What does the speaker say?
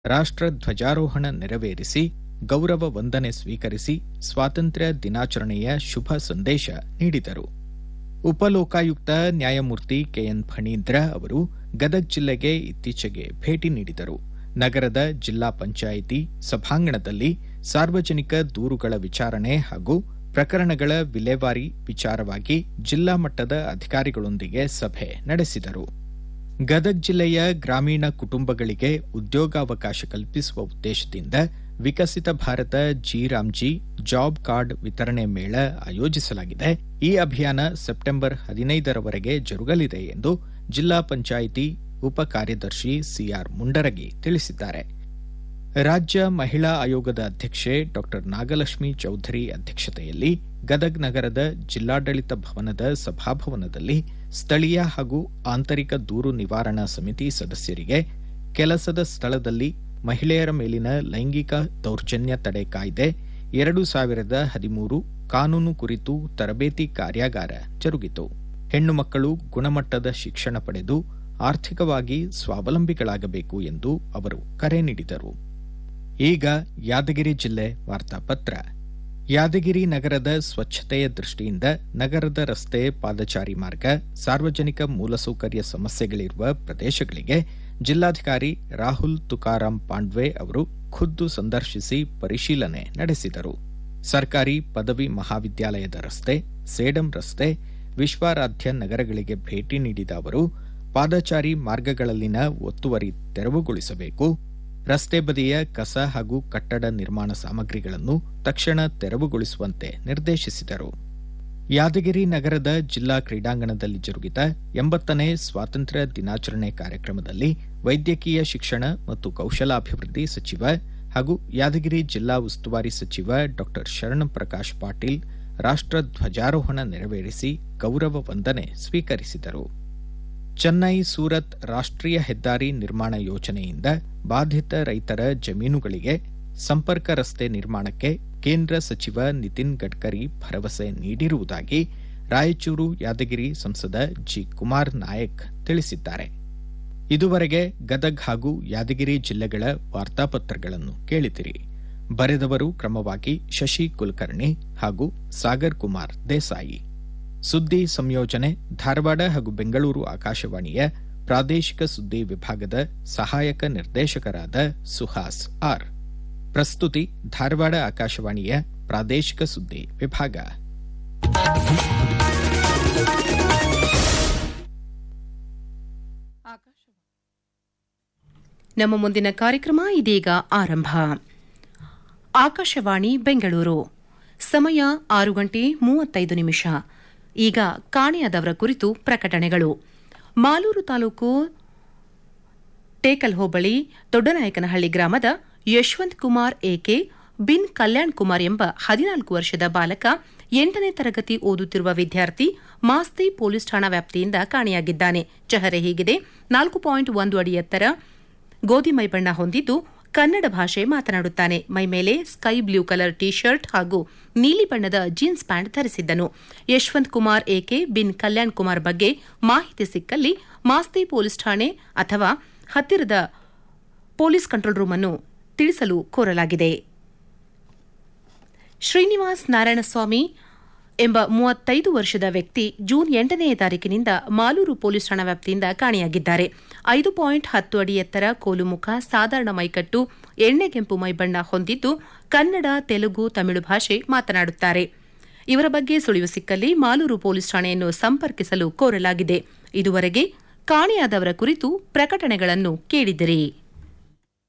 ರಾಷ್ಟ್ರ ಧ್ವಜಾರೋಹಣ ನೆರವೇರಿಸಿ ಗೌರವ ವಂದನೆ ಸ್ವೀಕರಿಸಿ ಸ್ವಾತಂತ್ರ್ಯ ದಿನಾಚರಣೆಯ ಶುಭ ಸಂದೇಶ ನೀಡಿದರು ಉಪಲೋಕಾಯುಕ್ತ ನ್ಯಾಯಮೂರ್ತಿ ಕೆಎನ್ ಫಣೀಂದ್ರ ಅವರು ಗದಗ್ ಜಿಲ್ಲೆಗೆ ಇತ್ತೀಚೆಗೆ ಭೇಟಿ ನೀಡಿದರು ನಗರದ ಜಿಲ್ಲಾ ಪಂಚಾಯಿತಿ ಸಭಾಂಗಣದಲ್ಲಿ ಸಾರ್ವಜನಿಕ ದೂರುಗಳ ವಿಚಾರಣೆ ಹಾಗೂ ಪ್ರಕರಣಗಳ ವಿಲೇವಾರಿ ವಿಚಾರವಾಗಿ ಜಿಲ್ಲಾ ಮಟ್ಟದ ಅಧಿಕಾರಿಗಳೊಂದಿಗೆ ಸಭೆ ನಡೆಸಿದರು ಗದಗ್ ಜಿಲ್ಲೆಯ ಗ್ರಾಮೀಣ ಕುಟುಂಬಗಳಿಗೆ ಉದ್ಯೋಗಾವಕಾಶ ಕಲ್ಪಿಸುವ ಉದ್ದೇಶದಿಂದ Viksit Bharat G RAM G job card ವಿತರಣೆ ಮೇಳ ಆಯೋಜಿಸಲಾಗಿದೆ ಈ ಅಭಿಯಾನ ಸೆಪ್ಟೆಂಬರ್ ಹದಿನೈದರವರೆಗೆ ಜರುಗಲಿದೆ ಎಂದು ಜಿಲ್ಲಾ ಪಂಚಾಯಿತಿ ಉಪ ಕಾರ್ಯದರ್ಶಿ ಸಿಆರ್ ಮುಂಡರಗಿ ತಿಳಿಸಿದ್ದಾರೆ ರಾಜ್ಯ ಮಹಿಳಾ ಆಯೋಗದ ಅಧ್ಯಕ್ಷೆ ಡಾ ನಾಗಲಕ್ಷ್ಮಿ ಚೌಧರಿ ಅಧ್ಯಕ್ಷತೆಯಲ್ಲಿ ಗದಗ್ ನಗರದ ಜಿಲ್ಲಾಡಳಿತ ಭವನದ ಸಭಾಭವನದಲ್ಲಿ ಸ್ಥಳೀಯ ಹಾಗೂ ಆಂತರಿಕ ದೂರು ನಿವಾರಣಾ ಸಮಿತಿ ಸದಸ್ಯರಿಗೆ ಕೆಲಸದ ಸ್ಥಳದಲ್ಲಿ ಮಹಿಳೆಯರ ಮೇಲಿನ ಲೈಂಗಿಕ ದೌರ್ಜನ್ಯ ತಡೆ ಕಾಯ್ದೆ ಎರಡು ಸಾವಿರದ ಹದಿಮೂರು ಕಾನೂನು ಕುರಿತು ತರಬೇತಿ ಕಾರ್ಯಾಗಾರ ಜರುಗಿತು ಹೆಣ್ಣು ಮಕ್ಕಳು ಗುಣಮಟ್ಟದ ಶಿಕ್ಷಣ ಪಡೆದು ಆರ್ಥಿಕವಾಗಿ ಸ್ವಾವಲಂಬಿಗಳಾಗಬೇಕು ಎಂದು ಅವರು ಕರೆ ನೀಡಿದರು ಈಗ ಯಾದಗಿರಿ ಜಿಲ್ಲೆ ವಾರ್ತಾಪತ್ರ ಯಾದಗಿರಿ ನಗರದ ಸ್ವಚ್ಛತೆಯ ದೃಷ್ಟಿಯಿಂದ ನಗರದ ರಸ್ತೆ ಪಾದಚಾರಿ ಮಾರ್ಗ ಸಾರ್ವಜನಿಕ ಮೂಲಸೌಕರ್ಯ ಸಮಸ್ಯೆಗಳಿರುವ ಪ್ರದೇಶಗಳಿಗೆ ಜಿಲ್ಲಾಧಿಕಾರಿ ರಾಹುಲ್ ತುಕಾರಾಂ ಪಾಂಡ್ವೆ ಅವರು ಖುದ್ದು ಸಂದರ್ಶಿಸಿ ಪರಿಶೀಲನೆ ನಡೆಸಿದರು ಸರ್ಕಾರಿ ಪದವಿ ಮಹಾವಿದ್ಯಾಲಯದ ರಸ್ತೆ ಸೇಡಂ ರಸ್ತೆ ವಿಶ್ವಾರಾಧ್ಯ ನಗರಗಳಿಗೆ ಭೇಟಿ ನೀಡಿದ ಅವರು ಪಾದಚಾರಿ ಮಾರ್ಗಗಳಲ್ಲಿನ ಒತ್ತುವರಿ ತೆರವುಗೊಳಿಸಬೇಕು ರಸ್ತೆ ಬದಿಯ ಕಸ ಹಾಗೂ ಕಟ್ಟಡ ನಿರ್ಮಾಣ ಸಾಮಗ್ರಿಗಳನ್ನು ತಕ್ಷಣ ತೆರವುಗೊಳಿಸುವಂತೆ ನಿರ್ದೇಶಿಸಿದರು ಯಾದಗಿರಿ ನಗರದ ಜಿಲ್ಲಾ ಕ್ರೀಡಾಂಗಣದಲ್ಲಿ ಜರುಗಿದ ಎಂಬತ್ತನೇ ಸ್ವಾತಂತ್ರ್ಯ ದಿನಾಚರಣೆ ಕಾರ್ಯಕ್ರಮದಲ್ಲಿ ವೈದ್ಯಕೀಯ ಶಿಕ್ಷಣ ಮತ್ತು ಕೌಶಲಾಭಿವೃದ್ಧಿ ಸಚಿವ ಹಾಗೂ ಯಾದಗಿರಿ ಜಿಲ್ಲಾ ಉಸ್ತುವಾರಿ ಸಚಿವ ಡಾ ಶರಣಪ್ರಕಾಶ್ ಪಾಟೀಲ್ ರಾಷ್ಟ್ರ ಧ್ವಜಾರೋಹಣ ನೆರವೇರಿಸಿ ಗೌರವ ವಂದನೆ ಸ್ವೀಕರಿಸಿದರು ಚೆನ್ನೈ ಸೂರತ್ ರಾಷ್ಟ್ರೀಯ ಹೆದ್ದಾರಿ ನಿರ್ಮಾಣ ಯೋಜನೆಯಿಂದ ಬಾಧಿತ ರೈತರ ಜಮೀನುಗಳಿಗೆ ಸಂಪರ್ಕ ರಸ್ತೆ ನಿರ್ಮಾಣಕ್ಕೆ ಕೇಂದ್ರ ಸಚಿವ ನಿತಿನ್ ಗಡ್ಕರಿ ಭರವಸೆ ನೀಡಿರುವುದಾಗಿ ರಾಯಚೂರು ಯಾದಗಿರಿ ಸಂಸದ ಜಿ ಕುಮಾರ್ ನಾಯಕ್ ತಿಳಿಸಿದ್ದಾರೆ ಇದುವರೆಗೆ ಗದಗ್ ಹಾಗೂ ಯಾದಗಿರಿ ಜಿಲ್ಲೆಗಳ ವಾರ್ತಾಪತ್ರಗಳನ್ನು ಕೇಳಿದಿರಿ ಬರೆದವರು ಕ್ರಮವಾಗಿ ಶಶಿ ಕುಲಕರ್ಣಿ ಹಾಗೂ ಸಾಗರ್ ಕುಮಾರ್ ದೇಸಾಯಿ ಸುದ್ದಿ ಸಂಯೋಜನೆ ಧಾರವಾಡ ಹಾಗೂ ಬೆಂಗಳೂರು ಆಕಾಶವಾಣಿಯ ಪ್ರಾದೇಶಿಕ ಸುದ್ದಿ ವಿಭಾಗದ ಸಹಾಯಕ ನಿರ್ದೇಶಕರಾದ ಸುಹಾಸ್ ಆರ್ ಪ್ರಸ್ತುತಿ ಧಾರವಾಡ ಆಕಾಶವಾಣಿಯ ಪ್ರಾದೇಶಿಕ ಸುದ್ದಿ ವಿಭಾಗ ನಮ್ಮ ಮುಂದಿನ ಕಾರ್ಯಕ್ರಮ ಇದೀಗ ಆರಂಭ ಆಕಾಶವಾಣಿ ಬೆಂಗಳೂರು ಸಮಯ ಆರು ಗಂಟೆ ಮೂವತ್ತೈದು ನಿಮಿಷ ಈಗ ಕಾಣೆಯಾದವರ ಕುರಿತು ಪ್ರಕಟಣೆಗಳು ಮಾಲೂರು ತಾಲೂಕು ಟೇಕಲ್ ಹೋಬಳಿ ದೊಡ್ಡನಾಯಕನಹಳ್ಳಿ ಗ್ರಾಮದ ಯಶವಂತ್ ಕುಮಾರ್ ಎಕೆ ಬಿನ್ ಕಲ್ಯಾಣ್ ಕುಮಾರ್ ಎಂಬ ಹದಿನಾಲ್ಕು ವರ್ಷದ ಬಾಲಕ ಎಂಟನೇ ತರಗತಿ ಓದುತ್ತಿರುವ ವಿದ್ಯಾರ್ಥಿ ಮಾಸ್ತಿ ಪೊಲೀಸ್ ಠಾಣಾ ವ್ಯಾಪ್ತಿಯಿಂದ ಕಾಣೆಯಾಗಿದ್ದಾನೆ ಚಹರೆ ಹೀಗಿದೆ ನಾಲ್ಕು ಪಾಯಿಂಟ್ ಒಂದು ಅಡಿ ಎತ್ತರ ಗೋಧಿ ಮೈಬಣ್ಣ ಹೊಂದಿದ್ದು ಕನ್ನಡ ಭಾಷೆ ಮಾತನಾಡುತ್ತಾನೆ ಮೈಮೇಲೆ sky blue colour T shirt ಹಾಗೂ ನೀಲಿ ಬಣ್ಣದ ಜೀನ್ಸ್ ಪ್ಯಾಂಟ್ ಧರಿಸಿದ್ದನು ಯಶವಂತ್ ಕುಮಾರ್ ಎಕೆ ಬಿನ್ ಕಲ್ಯಾಣ್ ಕುಮಾರ್ ಬಗ್ಗೆ ಮಾಹಿತಿ ಸಿಕ್ಕಲ್ಲಿ ಮಾಸ್ತಿ ಪೊಲೀಸ್ ಠಾಣೆ ಅಥವಾ ಹತ್ತಿರದ ಪೊಲೀಸ್ ಕಂಟ್ರೋಲ್ ರೂಮ್ ಅನ್ನು ತಿಳಿಸಲು ಕೋರಲಾಗಿದೆ ಶ್ರೀನಿವಾಸ್ ನಾರಾಯಣಸ್ವಾಮಿ ಎಂಬ ಮೂವತ್ತೈದು ವರ್ಷದ ವ್ಯಕ್ತಿ ಜೂನ್ ಎಂಟನೇ ತಾರೀಕಿನಿಂದ ಮಾಲೂರು ಪೊಲೀಸ್ ಠಾಣಾ ವ್ಯಾಪ್ತಿಯಿಂದ ಕಾಣೆಯಾಗಿದ್ದಾರೆ ಐದು ಪಾಯಿಂಟ್ ಹತ್ತು ಅಡಿ ಎತ್ತರ ಕೋಲುಮುಖ ಸಾಧಾರಣ ಮೈಕಟ್ಟು ಎಣ್ಣೆಗೆಂಪು ಮೈಬಣ್ಣ ಹೊಂದಿದ್ದು ಕನ್ನಡ ತೆಲುಗು ತಮಿಳು ಭಾಷೆ ಮಾತನಾಡುತ್ತಾರೆ ಇವರ ಬಗ್ಗೆ ಸುಳಿವು ಸಿಕ್ಕಲ್ಲಿ ಮಾಲೂರು ಪೊಲೀಸ್ ಠಾಣೆಯನ್ನು ಸಂಪರ್ಕಿಸಲು ಕೋರಲಾಗಿದೆ ಇದುವರೆಗೆ ಕಾಣೆಯಾದವರ ಕುರಿತು ಪ್ರಕಟಣೆಗಳನ್ನು ಕೇಳಿದಿರಿ